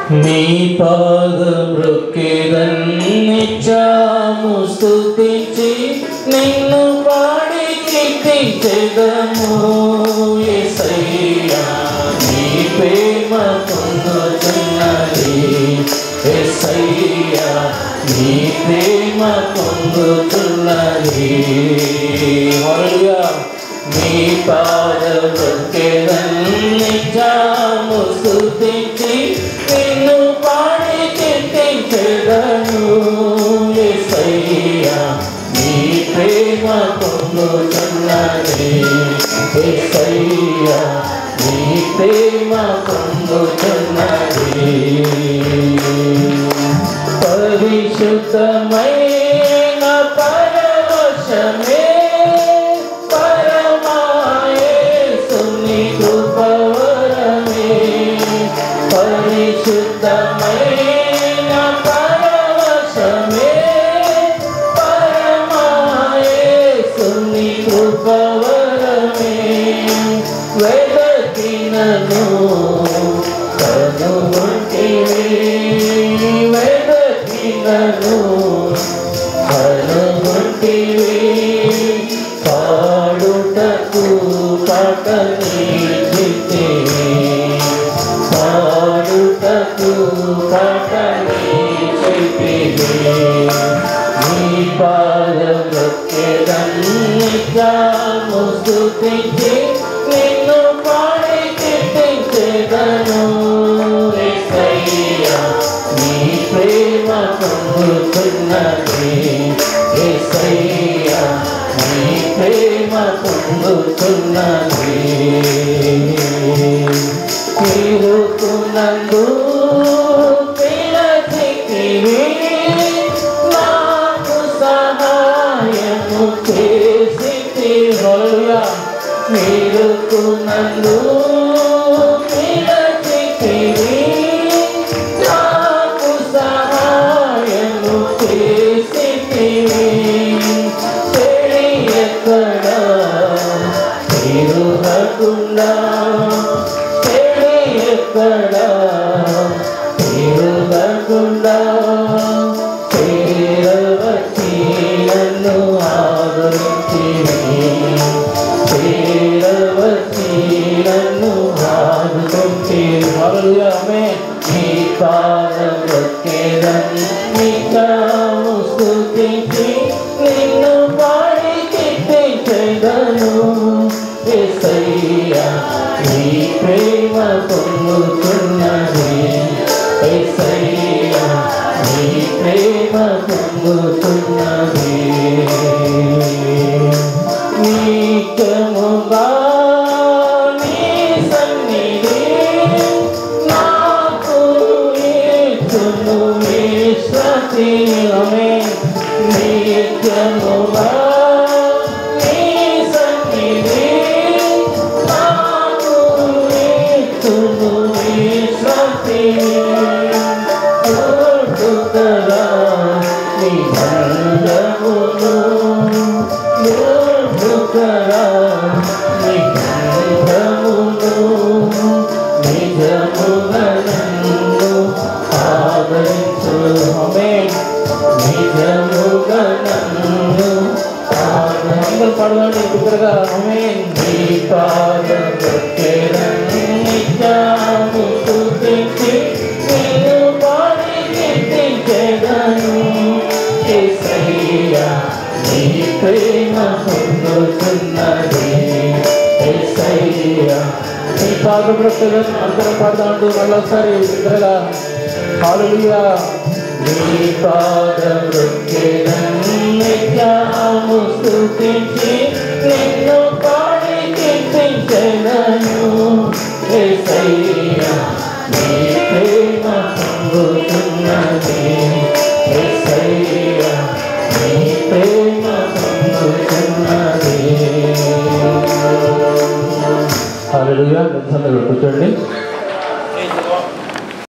నీ పాదమృక్కిరన్నిచ్చాము స్తుతించి నిన్ను పాడి కీర్తించెదము యేసయ్యా నీ ప్రేమ పొందుతున్నది యేసయ్యా నీ ప్రేమ పొందుతున్నది హల్లెలూయా నీ పాదమృక్కిరన్నిచ్చాము స్తుతించి నిన్ను పాడి కీర్తించెదను యేసయ్యా నీ ప్రేమ పొందుతున్నది యేసయ్యా నీ ప్రేమ పొందుతున్నది పరిశుద్ధమైన పరవశమే పరమాయేసుని కృపవరమే పరిశుద్ధమైన పరవశమే పరమాయేసుని కృపవరమే వెదకినను కనుగొంటివి వెదకినను కనుగొంటివి పాడుటకు పాటని చిత్తివి పాడుటకు పాటని చిత్తివి నీ పాదముఖ్యదన్నికాము స్తుతించి నిన్ను పాడి కీర్తించెదను యేసయ్యా నీ ప్రేమ పొందుతున్నది యేసయ్యా నీ ప్రేమ పొందుతున్నది తిరుగుతున్నందు పిలచితివి నాకు సహాయము చేసి హోయా తిరుగుతున్నందు పిలచితివి నాకు సహాయము చేసితివి ఎక్కడ తిరుగకుండా ఎక్కడ తిరుగకుండా చేరవచ్చి నన్ను ఆదరించివి చేరవచ్చి నన్ను ఆదరించి మరులమే నీ పాదవచ్చేదని నీకాము స్తుతించి నిన్ను పాడి కీర్తించెదను యేసయ్యా నీ ప్రేమ పొందుతున్నది యేసయ్యా నీ ప్రేమ పొందుతున్నది నీకముగా నీ సన్నిధి నాకు ఇచ్చును విశ్వసి ఆమె నీకముగా నీ సన్నిధి నాకు ఇచ్చును విశ్వసి చూడుదరా నీ బంధమును చూడుదరా నీ బంధమును నిజముగా నన్ను ఆదరించు ఆమేన్ నిజముగా నన్ను అందరూ పడవండి బిగ్గరగా ఆమేన్ నీ పాదముఖ్యరని నిత్యము స్తుతించి నిన్ను పాడి కీర్తించెదను యేసయ్యా నీ ప్రేమ పొందుతున్నది యేసయ్యా నీ పాదముఖ్యరని అందరూ పడదాండు మళ్ళొకసారి బిగ్గరగా హల్లెలూయా నీ పాదముఖ్యరని నిత్యము స్తుతించి నిన్ను పాడి కీర్తించెదను యేసయ్యా నీ ప్రేమ పొందుతున్నది యేసయ్యా నీ ప్రేమ పొందుతున్నది హల్లెలూయా అందరూ కూర్చోండి